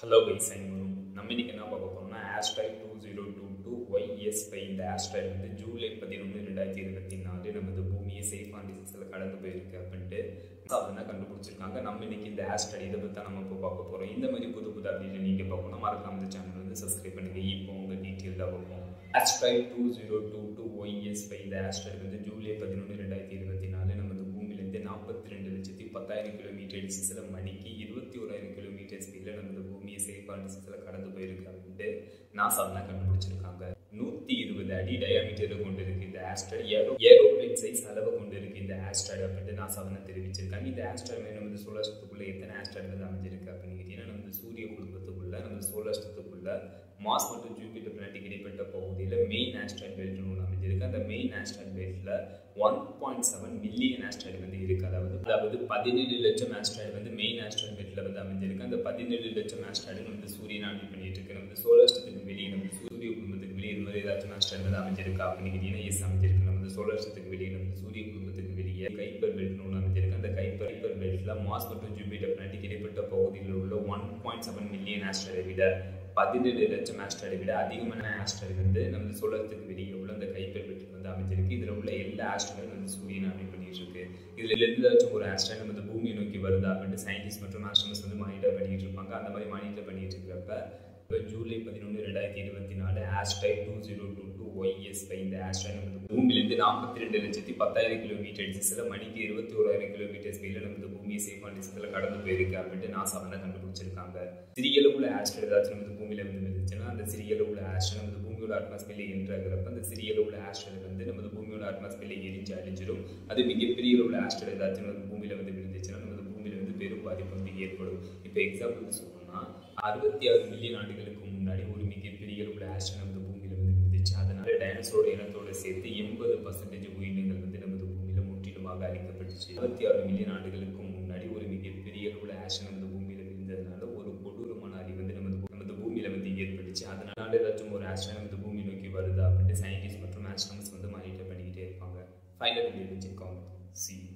hello guys ஐநூறும் நம்ம இன்னைக்கு என்ன பார்க்க போறோம்னா asteroid two zero two two YS five இந்த ஆஸ்ட்ராய்ட் வந்து ஜூலை பதினொன்று ரெண்டாயிரத்தி இருபத்தி நாலு நமது பூமியை சேஃப் ஆன் டிசீஸில் கடந்து போயிருக்கு அப்படின்ட்டு அதெல்லாம் கண்டுபிடிச்சிருக்காங்க நம்ம இன்னைக்கு இந்த ஆஸ்ட்ராய்ட் இதை பற்றி நம்ம இப்போ பார்க்க போகிறோம் இந்த மாதிரி புது புது அப்டேட் நீங்கள் பார்க்கணும் மறக்காம இந்த சேனல் வந்து சப்ஸ்கிரைப் பண்ணுங்க இப்போ உங்கள் டீட்டெயிலாக பார்ப்போம் asteroid two zero two two YS five இந்த ஆஸ்ட்ராய்ட் வந்து ஜூலை பதினொன்று ரெண்டாயிரத்தி இருபத்தி நாலு நமது பூமியிலேருந்து நாற்பத்தி ரெண்டு லட்சத்தி பத்தாயிரம் கிலோமீட்டர் டிஸ்டன்ஸில் மணிக்கு இருபத்தி ஓராயிரம் கிலோமீட்டர் ஸ்பீடில் நமது பூமியை சேஃபான டிஸ்டன்ஸில் கடந்து போயிருக்கு அப்படின்ட்டு நாசாலாம் கண்டுபிடிச்சிருக்காங்க நூற்றி இருபது அடி டயாமீட்டரை கொண்டு இருக்கு இந்த ஆஸ்ட்ராய்ட் ஏரோ ஏரோப்ளேன் சைஸ் அளவை கொண்டு இருக்கு இந்த ஆஸ்ட்ராய்ட் அப்படின்ட்டு நாசா வந்து தெரிவிச்சிருக்காங்க இந்த ஆஸ்ட்ராய்ட் நமது சோலார் சிஸ்டத்துக்குள்ள எத்தனை ஆஸ்ட்ராய்ட் வந்து அமைஞ்சிருக்கு அப்படின்னு கேட்டீங்கன்னா நமது சூரிய குடும்பத்துக்குள்ள நமது சோலார் சிஸ்டத்துக்குள்ள மாஸ் மற்றும் ஜூபிட்டர் பிளானட்டுக்கு இடைப்பட்ட பகுதியில் மெயின் ஆஸ்ட்ராய்ட் பெல்ட்னு ஒன்று அமைஞ்சிருக்கு அந்த மெயின் ஆஸ்ட்ராய்ட் பெல்ட்டில் one point seven million asteroid வந்து இருக்கு அதாவது அதாவது பதினேழு லட்சம் ஆஸ்ட்ராய்டு வந்து மெயின் ஆஸ்ட்ராய்ட் பெல்ட்டில் வந்து அமைஞ்சிருக்கு அந்த பதினேழு லட்சம் ஆஸ்ட்ராய்டு வந்து சூரியன் ஆட்சி பண்ணிட்டு இருக்கு நம்ம சோலார் சிஸ்டத்துக்கு வெளியே நம்ம சூரிய குடும்பத்துக்கு வெளியே இது மாதிரி ஏதாச்சும் ஆஸ்ட்ராய்டு வந்து அமைஞ்சிருக்கா அப்படின்னு கேட்டீங்கன்னா எஸ் அமைஞ்சிருக்கு நம்ம சோலார் சிஸ்டத்துக்கு வெளியே நம்ம சூரிய குடும்பத்துக்கு வெளியே கைப்பர் பெல்ட்னு ஒன்று அமைஞ்சிருக்கு அந்த கைப்பர் கைப்பர் பெல்ட்டில் மாஸ் மற்றும் ஜூபிட்டர் பிளானட்டுக்கு இடைப்பட்ட பகுதியில் உள்ள ஒன் பாயிண்ட் செவன் மில்லியன் ஆஸ்ட்ராய்டை விட பதினேழு லட்சம் ஆஸ்ட்ராய்டை விட அதிகமான ஆஸ்ட்ராய்டு வந்து நம்ம சோலத்துக்கு வெளியே உள்ள அந்த கைப்பர் பெல்ட்டில் வந்து அமைஞ்சிருக்கு இதில் உள்ள எல்லா ஆஸ்ட்ராய்டும் வந்து சூரியன் அப்படி பண்ணிட்டு இருக்கு இதில் எந்தாச்சும் ஒரு ஆஸ்ட்ராய்டு நம்ம பூமியை நோக்கி வருதா அப்படின்ட்டு சயின்டிஸ்ட் மற்றும் ஆஸ்ட்ரோனஸ் வந்து மானிட்டர் பண்ணிட்டு இருப்பாங்க அந்த மாதிரி மானிட்டர் பண்ணிட்டு இருக்கிறப்ப இப்போ ஜூலை பதினொன்று ரெண்டாயிரத்தி இருபத்தி நாலு asteroid two zero two two YS five இந்த ஆஸ்ட்ராய்டு நமது பூமியிலேருந்து நாற்பத்தி ரெண்டு லட்சத்தி பத்தாயிரம் கிலோமீட்டர் டிஸ்டன்ஸில் மணிக்கு இருபத்தி ஓராயிரம் கிலோமீட்டர் ஸ்பீடில் நமது பூமியை சேஃபான டிஸ்டன்ஸில் கடந்து போயிருக்கு அப்படின்ட்டு நாசா வந்து கண்டுபிடிச்சிருக்காங்க சிறிய அளவுல ஆஸ்ட்ராய்டு ஏதாச்சும் நமது பூமியில வந்து இருந்துச்சுன்னா அந்த சிறிய அளவுல ஆஸ்ட்ராய்டு நமது பூமியோட அட்மாஸ்பியர்ல என்ட்ராகிறப்ப அந்த சிறிய அளவுல ஆஸ்ட்ராய்டு வந்து நமது பூமியோட அட்மாஸ்பியர்ல எரிஞ்சு அழிஞ்சிடும் அது மிகப்பெரிய அளவுல ஆஸ்ட்ராய்டு ஏதாச்சும் நமது பூமியில வந்து விழுந்துச்சுன்னா நமது பூமியில வந்து பெரும் பாதிப்பு வந்து ஏற்படும் இப்போ எக்ஸாம்பிள் சொல்லணும்னா அறுபத்தி ஆறு மில்லியன் ஆண்டுகளுக்கு முன்னாடி ஒரு மிகப்பெரிய அளவுல ஆஸ்ட்ராய்டு நமது பூமியில வந்து விழுந்துச்சு அதனால டைனோசரோட இனத்தோட சேர்த்து எண்பது பர்சன்டேஜ் உயிரினங்கள் வந்து நமது பூமியில முற்றிலுமாக அழிக்கப்பட்டுச்சு அறுபத்தி ஆறு மில்லியன் ஆண்டுகளுக்கு முன்னாடி ஒரு மிகப்பெரிய அளவுல ஆஸ்ட்ராய்டு நமது பூமியில விழுந்ததுனால ஒரு கொடூரமான அழிவு வந்து நமது நமது பூமியில வந்து ஏற்பட்டுச்சு அதனால ஏதாச்சும் ஒரு ஆஸ்ட்ராய்டு நமது பூமி நோக்கி வருதா அப்படின்ட்டு சயின்டிஸ்ட் மற்றும் ஆஸ்ட்ரோனஸ் வந்து மானிட்டர் பண்ணிக்கிட்டே இருப்பாங்க ஃபைனல் வீடியோ வச்சுருக்கோங்க சி